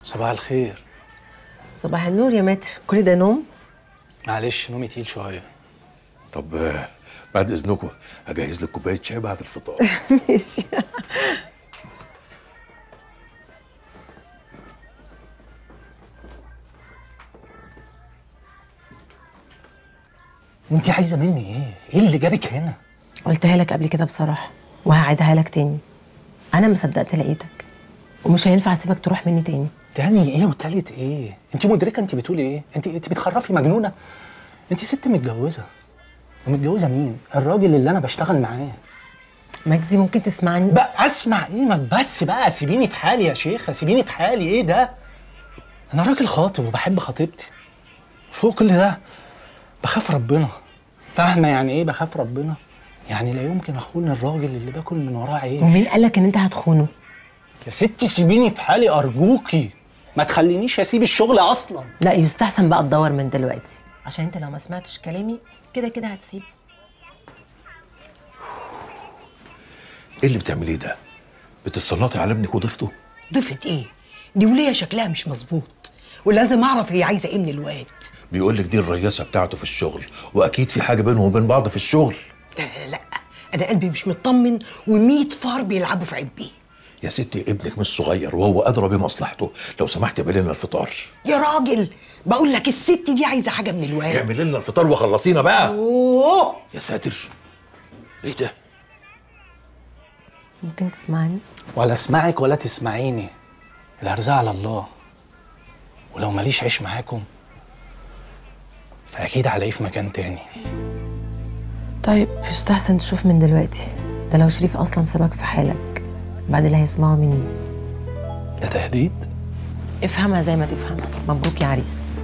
صباح الخير صباح النور يا متر كل ده نوم معلش نومي تقيل شويه طب آه، بعد اذنكم هجهز لك كوبايه شاي بعد الفطار ماشي انت عايزه مني ايه ايه اللي جابك هنا قلتها لك قبل كده بصراحه وهعيدها لك تاني انا ما صدقت لقيتك ومش هينفع اسيبك تروح مني تاني تاني ايه وتالت ايه انت مدركه انت بتقولي ايه انت انت بتخرفي مجنونه انت ست متجوزه ومتجوزه مين الراجل اللي انا بشتغل معاه مجدي ممكن تسمعني بقى اسمع ايه ما بس بقى سيبيني في حالي يا شيخه سيبيني في حالي ايه ده انا راجل خاطب وبحب خطيبتي فوق كل ده بخاف ربنا فاهمه يعني ايه بخاف ربنا يعني لا يمكن اخون الراجل اللي باكل من وراه عيش ومين قالك ان انت هتخونه يا ستي سيبيني في حالي ارجوكي ما تخلينيش اسيب الشغل اصلا لا يستحسن بقى تدور من دلوقتي عشان انت لو ما سمعتش كلامي كده كده هتسيب ايه اللي بتعمليه ده بتتسلطي على ابنك وضيفته ضفت ايه دي وليه شكلها مش مظبوط ولازم اعرف هي عايزه ايه من الواد بيقول لك دي الرياسه بتاعته في الشغل واكيد في حاجه بينهم وبين بعض في الشغل لا لا لا انا قلبي مش مطمن و100 فار بيلعبوا في عبي يا ستي ابنك مش صغير وهو ادرى بمصلحته لو سمحت اعملي لنا الفطار يا راجل بقول لك الست دي عايزه حاجه من الواد اعملي لنا الفطار وخلصينا بقى اوه يا ساتر ايه ده ممكن تسمعني ولا اسمعك ولا تسمعيني الارزاق على الله ولو ماليش عيش معاكم فاكيد هلاقيه في مكان تاني طيب يستحسن تشوف من دلوقتي ده لو شريف اصلا سابك في حالك بعد اللي هيسمعه مني ده تهديد افهمها زي ما تفهمها مبروك يا عريس